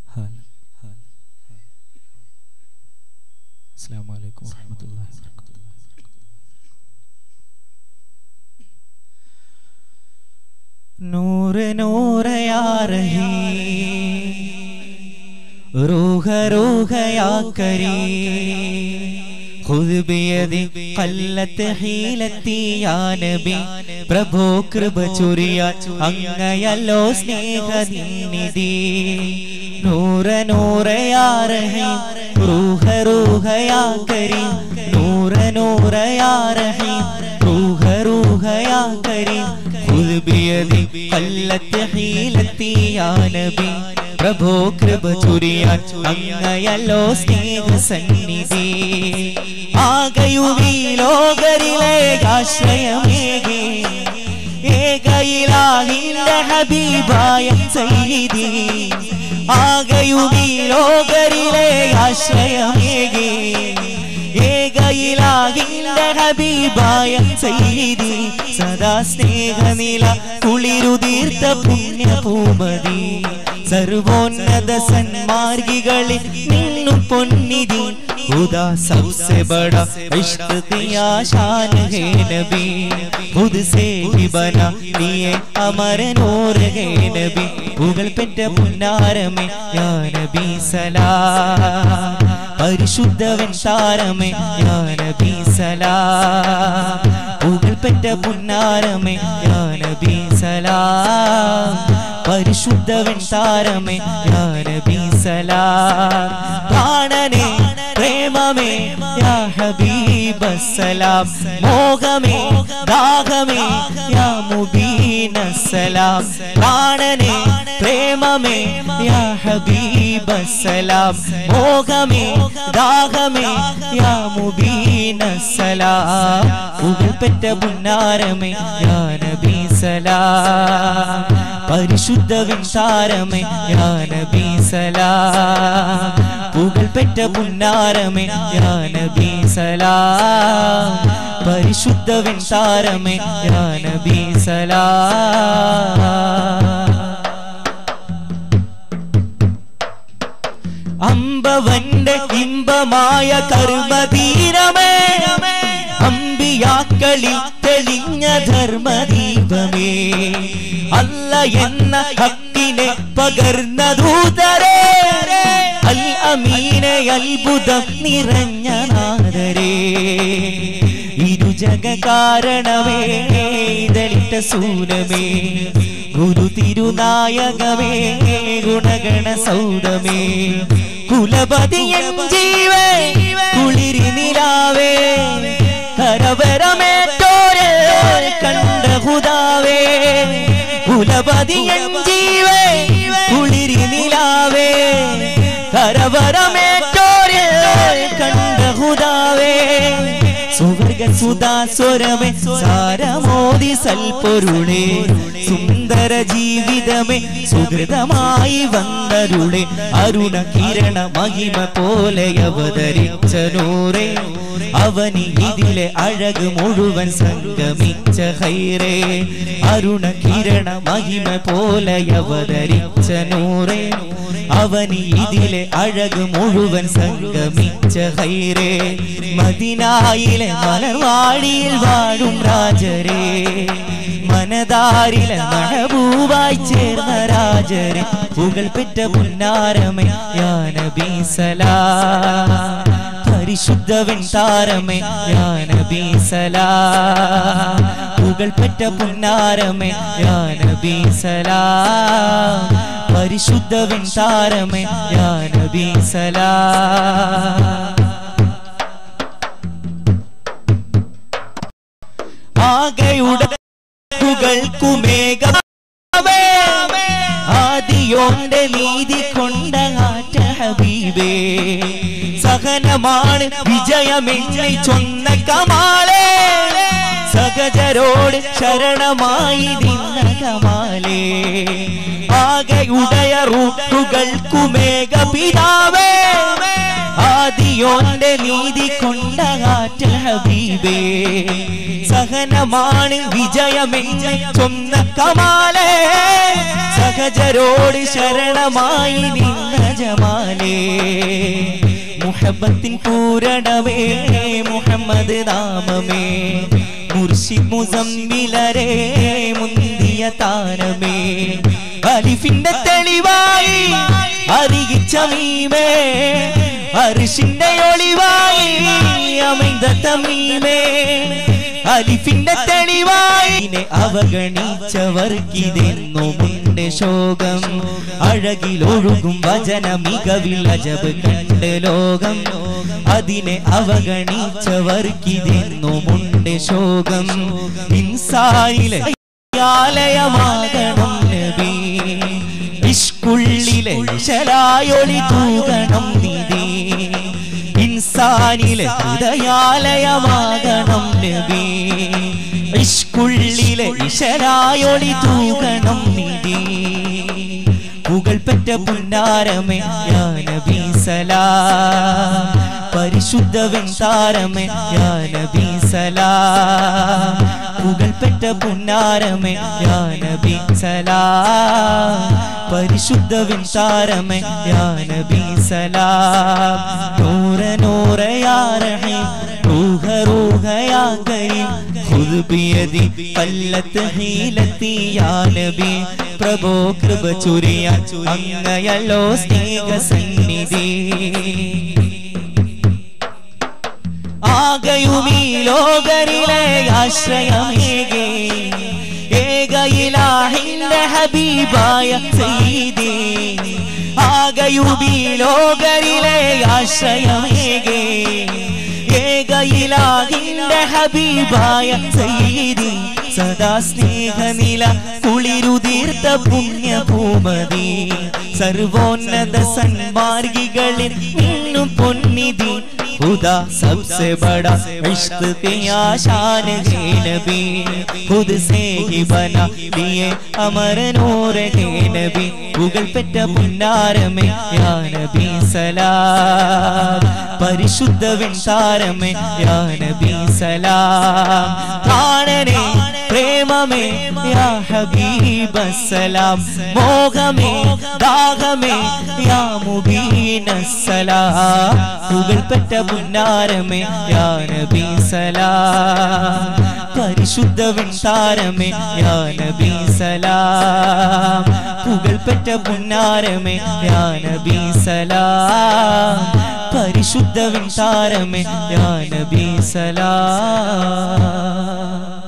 അസ്സാം വലൈക്കും വാഹമത്തല്ലാഹി വാബർക്കാത്തു नूर नूर या रही रूह रूह या करी खुद बियदि कल्लत ഹീലത്തി യാ നബി പ്രഭോ കൃപ ചൊരിയാൻ അങ്ങയല്ലോ സ്നേഹനിധി നൂറ നൂറ യാ റഹീം റൂഹ റൂഹ യാ കരീം നൂറ നൂറ യാ റഹീം റൂഹ റൂഹ യാ കരീം खुद बियदि कल्लत ഹീലത്തി യാ നബി പ്രഭോ കൃപ ചൊരിയാൻ അങ്ങയല്ലോ സ്നേഹ സന്നിധി ആകയുവീ ലോകരിലെ ആശ്രയമേകി ഏകയിലാഹിന്റെ ഹബീബായ സയ്യിദി ആകയുവീ ലോകരിലെ ആശ്രയമേകി ഏകയിലാകിന്റെ ഹബീബായ സയ്യിദി സദാ സ്നേഹനില കുളിരുതീർത്ത പുണ്യഭൂമതി സർവോന്നത സന്മാർഗികളിൽ നിന്നും പൊന്നിതി खुदा सबसे बड़ा इश्क दिया शान है नबी खुद से ही बना लिए अमर नूर है नबी പുകൾ പെറ്റ പുന്നാരമേ യാ നബി സലാം പരിശുദ്ധവൻ താരമേ യാ നബി സലാം പുകൾ പെറ്റ പുന്നാരമേ യാ നബി സലാം പരിശുദ്ധവൻ താരമേ യാ നബി സലാം പ്രാണനെ പ്രേമമേ യാ ഹബീബ സലാം മോഹമേ ദാഹമേ യാ മുബീന സലാം പ്രാണനെ പ്രേമമേ യാ ഹബീബ സലാം മോഹമേ ദാഹമേ യാ മുബീന സലാം പുകൾപ്പെട്ട പുന്നാരമേ യാ നബി സലാം പരിശുദ്ധ വിൻസാരമേ യാ നബി സലാം പുകൾപ്പെട്ട പുന്നാരമേ യാ നബി സലാം പരിശുദ്ധ വിൻസാരമേ യാ നബി സലാം അമ്പവന്റെ ഇമ്പമായ കർമ്മധീരമേ അമ്പിയാക്കളിൽ തെളിഞ്ഞ ധർമ്മദീപമേ അല്ല എന്ന ഹക്കിനെ പകർന്ന ദൂതരേ അൽ അമീനെ അത്ഭുതം നിറഞ്ഞ നാദരേ ഇരുജഗ കാരണമേ ദളിത സൂനമേ ഗുരു തിരുനായകമേ ഗുണഗണ സൗദമേ കുലപതിയൻ ജീവേ കുളിരി നിലാവേ കരവരമേറ്റോരെ കണ്ട ഹുദാവേ കുലപതിയൻ ജീവേ കുളിരി നിലാവേ കരവരമേറ്റോരെ കണ്ട ഹുദാവേ സുവർഗ സുധാസ്വരമേ സാരമോദി സൽപ്പൊരുളേ സുന്ദര ജീവിതമേ സുഹൃതമായി വന്നരുളെ അരുണ കിരണ മഹിമ പോലെ അവതരിച്ച നൂറേ അവനി ഇതിലെ അഴക് മുഴുവൻ സംഗമിച്ച ഹൈറേ അരുണ കിരണ മഹിമ പോലെ അവതരിച്ച നൂറേ അവനി ഇതിലെ അഴക് മുഴുവൻ സംഗമിച്ച ഹൈറേ മദിനായിലെ മലർവാടിയിൽ വാഴും രാജരേ മനതാരിലെ മഴപൂവായി ചേർന്ന രാജരെ പുകൾപ്പെട്ട പുന്നാരമേ യാ നബി സലാം പരിശുദ്ധവൻ താരമേ യാ നബി സലാം പുകൾപ്പെട്ട പുന്നാരമേ യാ നബി സലാം പരിശുദ്ധവൻ താരമേ യാ നബി സലാം ആകെയുടെ ുമേകവേ ആദിയോന്റെ നീതി കൊണ്ട ആറ്റ ഹബീബേ സഹനമാണ് വിജയമെന്നെ ചൊന്ന കമാലേ സഹജരോട് ശരണമായി നിന്ന കമാലേ ആകെ ഉടയ റൂട്ടുകൾക്കുമേക പിതാവേ ആദിയോന്റെ നീതി കൊണ്ട ആറ്റൽ ഹബീബേ സഹനമാണ് വിജയമെന്ന് ചൊന്ന കമാലേ സഹജരോട് ശരണമായി നിന്ന ജമാലേ മുഹബത്തിൻ പൂരണമേ മുഹമ്മദ് നാമമേ മുർഷിദ് മുസമ്മിലരേ മുന്തിയ താരമേ അലിഫിന്റെ തെളിവായി അറിയിച്ച മീമേ അരിശിന്റെ ഒളിവായി അമിത തമീമേ അലിഫിന്റെ തെളിവായി അവഗണിച്ചവർക്കിതെന്നുമുണ്ട് ശോകം അഴകിലൊഴുകും വചന മികവിൽ അജബ് കണ്ട് ലോകം അതിനെ അവഗണിച്ചവർക്കിതെന്നുമുണ്ട് ശോകം ഇൻസായിലെ ആലയമാകണം നബി ഇഷ്കുള്ളിലെ ശലായൊളി തൂകണം നിധി ഇൻസാനിലെ ഹൃദയാലയമാകണം നബി ഇഷ്കുള്ളിലെ ഇശലായൊളി തൂകണം നിധി പുകൾപ്പെട്ട പുന്നാരമേ യാ നബി സലാ പരിശുദ്ധ വെൺതാരമേ യാ നബി സലാ പുകൾപ്പെട്ട പുന്നാരമേ യാ നബി സലാ പരിശുദ്ധ വെൺതാരമേ യാ നബി സലാ നൂറ നൂറ യാ റഹീം റൂഹ റൂഹ യാ കരീം ഖുദ് ബിയദി പല്ലത്ത് ഹീലത്തി യാ നബി പ്രഭോ കൃപ ചുരിയാൻ അങ്ങയല്ലോ സ്നേഹ സന്നിധി ആകയുമീ ലോകരിലെ ആശ്രയമേകേ ഏകയിലാഹിന്റെ ഹബീബായ സയ്യിദേ ആകയുമീ ലോകരിലെ ആശ്രയമേകേ ഏകയിലാഹിന്റെ ഹബീബായ സയ്യിദി സദാ സ്നേഹനില കുളിരുതീർത്ത പുണ്യഭൂമതി സർവോന്നത സന്മാർഗികളിൽ നിന്നും പൊന്നിധി खुदा सबसे बड़ा इश्क के आशान है नबी खुद से ही बना लिए अमर नूर है नबी ഗൂഗിൾ പെറ്റ പുന്നാരമേ യാ നബി സലാം പരിശുദ്ധ വിൺതാരമേ യാ നബി സലാം പ്രാണനെ പ്രേമമേ യാ ഹബീബ സലാം മോഹമേ ദാഹമേ യാ മുബീന സലാം ഗൂഗിൾ പെറ്റ പുന്നാരമേ യാ നബി സലാം പരിശുദ്ധ വിൺതാരമേ യാ നബി സലാം പുകൾപ്പെട്ട പുന്നാരമേ യാ നബി സലാം പരിശുദ്ധ വിൺതാരമേ യാ നബി സലാം